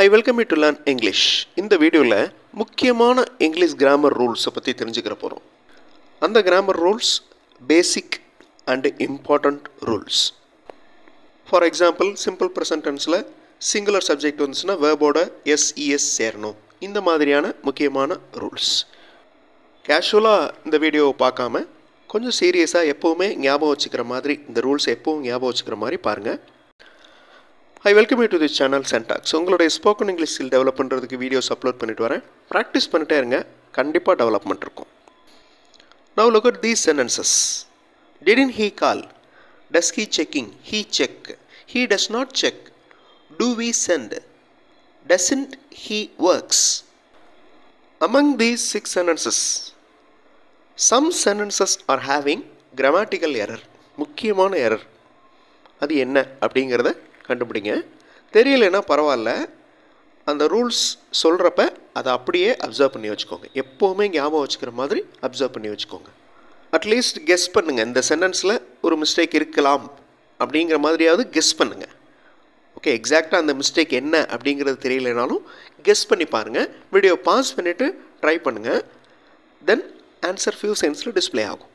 high welcome you to learn English இந்த வீடியோவில் முக்கியமான இங்கிலீஷ் கிராமர் ரூல்ஸை பற்றி தெரிஞ்சுக்கிற போகிறோம் அந்த grammar rules basic and important rules for example simple ப்ரெசன்டென்ஸில் சிங்குலர் சப்ஜெக்ட் வந்துச்சுன்னா வேர்போட எஸ்இஎஸ் சேரணும் இந்த மாதிரியான முக்கியமான ரூல்ஸ் கேஷுவலாக இந்த வீடியோவை பார்க்காம கொஞ்சம் சீரியஸாக எப்போவுமே ஞாபகம் வச்சுக்கிற மாதிரி இந்த ரூல்ஸ் எப்பவும் ஞாபகம் வச்சுக்கிற மாதிரி பாருங்கள் I welcome you to this channel Sentax உங்களுடைய ஸ்போக்கன் இங்கிலீஷ் ஸ்கில் டெவலப் பண்ணுறதுக்கு வீடியோஸ் அப்லோட் பண்ணிட்டு வரேன் ப்ராக்டிஸ் பண்ணிட்டே இருங்க கண்டிப்பாக டெவலப்மெண்ட் இருக்கும் now look at these sentences didn't he call does he checking he check he does not check do we sent doesn't he works among these six sentences some sentences are having grammatical error முக்கியமான error அது என்ன அப்படிங்கிறத கண்டுபிடிங்க தெரியலைன்னா பரவாயில்ல அந்த rules சொல்கிறப்ப அதை அப்படியே அப்சர்வ் பண்ணி வச்சுக்கோங்க எப்போவுமே ஞாபகம் வச்சுக்கிற மாதிரி அப்சர்வ் பண்ணி வச்சுக்கோங்க அட்லீஸ்ட் கெஸ் பண்ணுங்கள் இந்த சென்டென்ஸில் ஒரு மிஸ்டேக் இருக்கலாம் அப்படிங்கிற மாதிரியாவது கெஸ் பண்ணுங்கள் ஓகே எக்ஸாக்டாக அந்த மிஸ்டேக் என்ன அப்படிங்கிறது தெரியலனாலும் கெஸ் பண்ணி பாருங்கள் வீடியோ பாஸ் பண்ணிவிட்டு ட்ரை பண்ணுங்கள் தென் ஆன்சர் ஃபியூ சென்ஸில் டிஸ்ப்ளே ஆகும்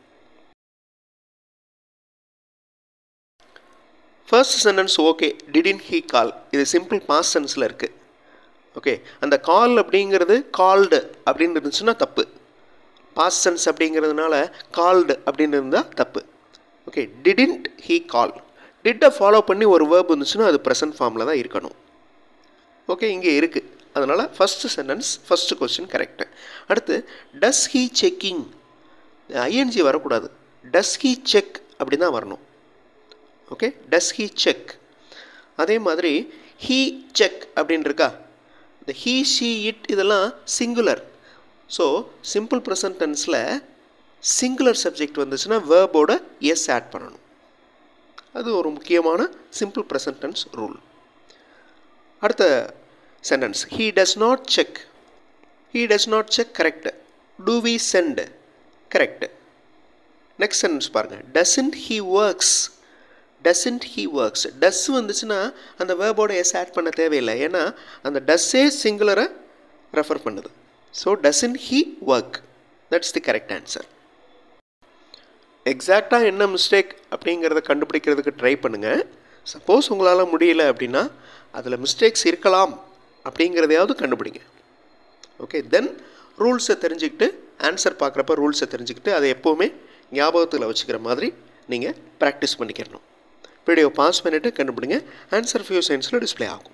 first sentence okay didn't he call இது சிம்பிள் பாஸ் சென்ஸில் இருக்குது ஓகே அந்த கால் அப்படிங்கிறது கால்டு அப்படின்னு இருந்துச்சுன்னா தப்பு பாஸ் சென்ஸ் அப்படிங்கிறதுனால கால்டு அப்படின்னு இருந்தால் தப்பு ஓகே டிடின்ட் ஹீ கால் டிட்டை ஃபாலோ பண்ணி ஒரு வேர்ப் இருந்துச்சுன்னா அது ப்ரெசன்ட் ஃபார்மில் தான் இருக்கணும் ஓகே இங்கே இருக்குது அதனால் first sentence first question correct அடுத்து டஸ் ஹீ செக்கிங் ஐஎன்ஜி வரக்கூடாது டஸ் ஹீ செக் அப்படி தான் வரணும் ஓகே டஸ் ஹீ செக் அதே மாதிரி ஹீ செக் அப்படின்னு இருக்கா இந்த ஹீ ஷீ இட் இதெல்லாம் சிங்குலர் ஸோ சிம்பிள் ப்ரெசன்ட் டென்ஸில் சிங்குலர் சப்ஜெக்ட் வந்துச்சுன்னா வேர்போட எஸ் ஆட் பண்ணணும் அது ஒரு முக்கியமான சிம்பிள் ப்ரெசன்ட் டென்ஸ் ரூல் அடுத்த sentence he does not check he does not check correct do we sent correct next sentence பாருங்கள் doesn't he works doesn't he works does வந்துச்சுன்னா அந்த வேர்போட எஸ் ஆட் பண்ண தேவையில்லை ஏன்னா அந்த டஸ்ஸே சிங்குலரை ரெஃபர் பண்ணுது so doesn't he work that's the correct answer எக்ஸாக்டாக என்ன மிஸ்டேக் அப்படிங்கிறத கண்டுபிடிக்கிறதுக்கு ட்ரை பண்ணுங்கள் சப்போஸ் உங்களால் முடியல அப்படின்னா அதில் மிஸ்டேக்ஸ் இருக்கலாம் அப்படிங்கிறதையாவது கண்டுபிடிங்க ஓகே தென் ரூல்ஸை தெரிஞ்சுக்கிட்டு ஆன்சர் பார்க்குறப்ப ரூல்ஸை தெரிஞ்சுக்கிட்டு அதை எப்போவுமே ஞாபகத்தில் வச்சுக்கிற மாதிரி நீங்கள் ப்ராக்டிஸ் பண்ணிக்கிறணும் வீடியோ பாஸ் பண்ணிவிட்டு கண்டுபிடிங்க ஆன்சர் ஃபியூ சயின்ஸில் டிஸ்பிளே ஆகும்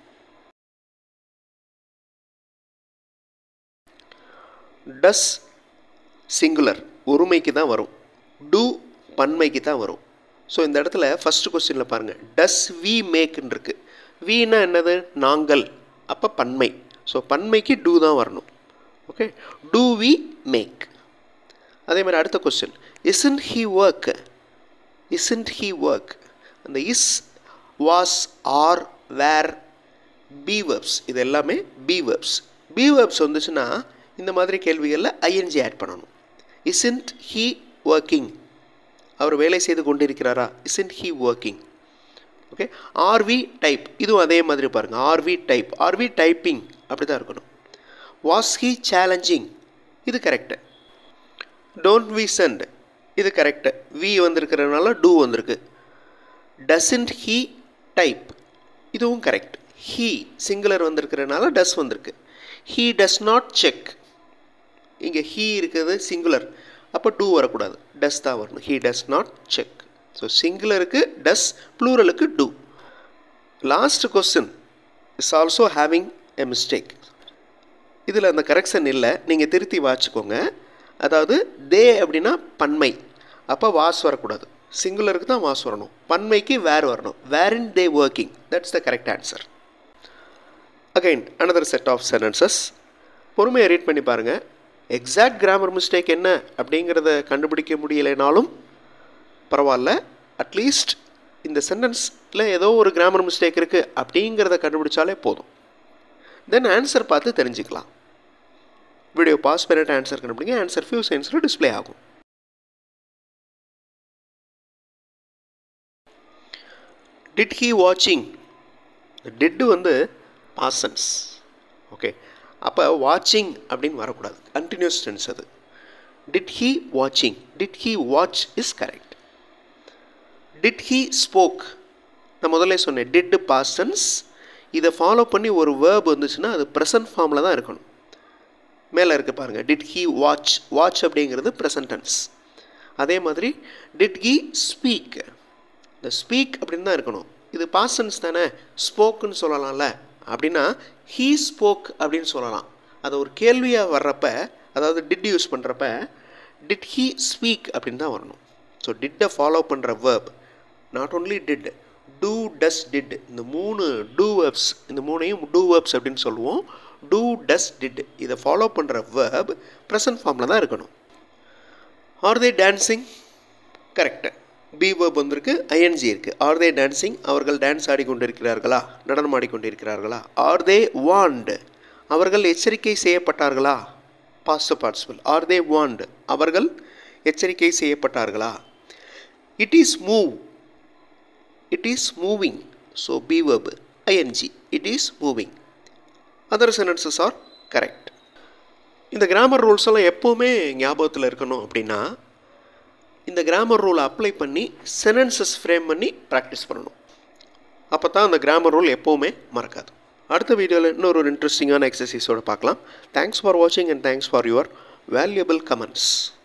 டஸ் சிங்குலர் ஒருமைக்கு தான் வரும் டூ பன்மைக்கு தான் வரும் ஸோ இந்த இடத்துல ஃபஸ்ட்டு கொஸ்டினில் பாருங்கள் டஸ் வி மேக்னு இருக்குது வீனா என்னது நாங்கள் அப்போ பன்மை ஸோ பன்மைக்கு டூ தான் வரணும் ஓகே டூ வி மேக் அதே மாதிரி அடுத்த question isn't he work isn't he work அந்த is was are were be verbs இது எல்லாமே பி வெப்ஸ் பி வெப்ஸ் வந்துச்சுன்னா இந்த மாதிரி கேள்விகளில் ஐஎன்ஜி ஆட் பண்ணணும் இசன்ட் ஹீ ஒர்க்கிங் அவர் வேலை செய்து கொண்டிருக்கிறாரா isn't he working okay are we type இதுவும் அதே மாதிரி பாருங்கள் ஆர்வி டைப் ஆர்வி டைப்பிங் அப்படி தான் இருக்கணும் வாஸ் ஹீ சேலஞ்சிங் இது கரெக்டு டோன்ட் வி சென்ட் இது கரெக்டு வி வந்திருக்கிறதுனால டூ வந்திருக்கு டசன்ட் ஹீ டைப் இதுவும் கரெக்ட் ஹீ சிங்குலர் வந்திருக்கிறதுனால டஸ் வந்திருக்கு ஹீ டஸ் நாட் செக் இங்கே ஹீ இருக்கிறது சிங்குலர் அப்போ டூ வரக்கூடாது டஸ் தான் வரணும் he does not check so சிங்குலருக்கு டஸ் ப்ளூரலுக்கு do last question is also having a mistake இதில் அந்த கரெக்ஷன் இல்லை நீங்கள் திருத்தி வாச்சிக்கோங்க அதாவது தே அப்படின்னா பன்மை அப்போ வாஸ் வரக்கூடாது சிங்குலருக்கு தான் வாஸ் வரணும் பன்மைக்கு வேர் வரணும் were in they working that's the correct answer again another set of sentences பொறுமையை ரீட் பண்ணி பாருங்கள் எக்ஸாக்ட் கிராமர் மிஸ்டேக் என்ன அப்படிங்கிறத கண்டுபிடிக்க முடியலைனாலும் பரவாயில்ல அட்லீஸ்ட் இந்த சென்டென்ஸில் ஏதோ ஒரு கிராமர் மிஸ்டேக் இருக்குது அப்படிங்கிறத கண்டுபிடிச்சாலே போதும் தென் ஆன்சர் பார்த்து தெரிஞ்சுக்கலாம் வீடியோ பாஸ் பண்ணிட்டு ஆன்சர் கண்டுபிடிங்க ஆன்சர் ஃபியூ சென்ஸில் டிஸ்பிளே ஆகும் டிட் ஹீ வாட்சிங் டிட்டு வந்து பாசன்ஸ் ஓகே அப்போ வாட்சிங் அப்படின்னு வரக்கூடாது கண்டினியூஸ் டென்ஸ் அது டிட் ஹீ வாட்சிங் did he watch is correct did he spoke நான் முதல்ல சொன்னேன் டிட் பாஸ்டன்ஸ் இதை ஃபாலோ பண்ணி ஒரு வேர்ப் வந்துச்சுன்னா அது ப்ரெசன்ட் ஃபார்மில் தான் இருக்கணும் மேலே இருக்கு பாருங்கள் டிட் ஹீ வாட்ச் வாட்ச் அப்படிங்கிறது ப்ரெசன்ட் டென்ஸ் அதே மாதிரி டிட் ஹீ ஸ்பீக் இந்த ஸ்பீக் அப்படின்னு தான் இருக்கணும் இது பாஸ்டன்ஸ் தானே ஸ்போக்குன்னு சொல்லலாம்ல அப்படின்னா ஹீ ஸ்போக் அப்படின்னு சொல்லலாம் அது ஒரு கேள்வியாக வர்றப்ப அதாவது டிட் யூஸ் பண்ணுறப்ப டிட் ஹீ ஸ்பீக் அப்படின்னு தான் வரணும் ஸோ டிட்டை ஃபாலோ பண்ணுற verb not only did do does did இந்த மூணு டூ வேர்ப்ஸ் இந்த மூணையும் டூ வேர்ப்ஸ் அப்படின்னு சொல்லுவோம் டூ டஸ் டிட் இதை ஃபாலோ பண்ணுற வேர்ப் ப்ரெசன்ட் ஃபார்மில் தான் இருக்கணும் are they dancing correct be verb வந்திருக்கு ஐஎன்ஜி இருக்குது ஆர் தே டான்ஸிங் அவர்கள் டான்ஸ் ஆடிக்கொண்டிருக்கிறார்களா நடனம் ஆடிக்கொண்டிருக்கிறார்களா ஆர் தே வாண்ட் அவர்கள் எச்சரிக்கை செய்யப்பட்டார்களா past participle are they warned அவர்கள் எச்சரிக்கை செய்யப்பட்டார்களா it is move it is moving so be verb ING it is moving other sentences are correct இந்த கிராமர் ரூல்ஸ் எல்லாம் எப்போவுமே ஞாபகத்தில் இருக்கணும் அப்படின்னா இந்த கிராமர் ரூலை அப்ளை பண்ணி சென்டென்சஸ் ஃப்ரேம் பண்ணி ப்ராக்டிஸ் பண்ணணும் அப்போ தான் அந்த கிராமர் ரூல் எப்போவுமே மறக்காது அடுத்த வீடியோவில் இன்னொரு ஒரு இன்ட்ரெஸ்டிங்கான எக்ஸசைஸோடு பார்க்கலாம் தேங்க்ஸ் ஃபார் வாட்சிங் and thanks for your valuable comments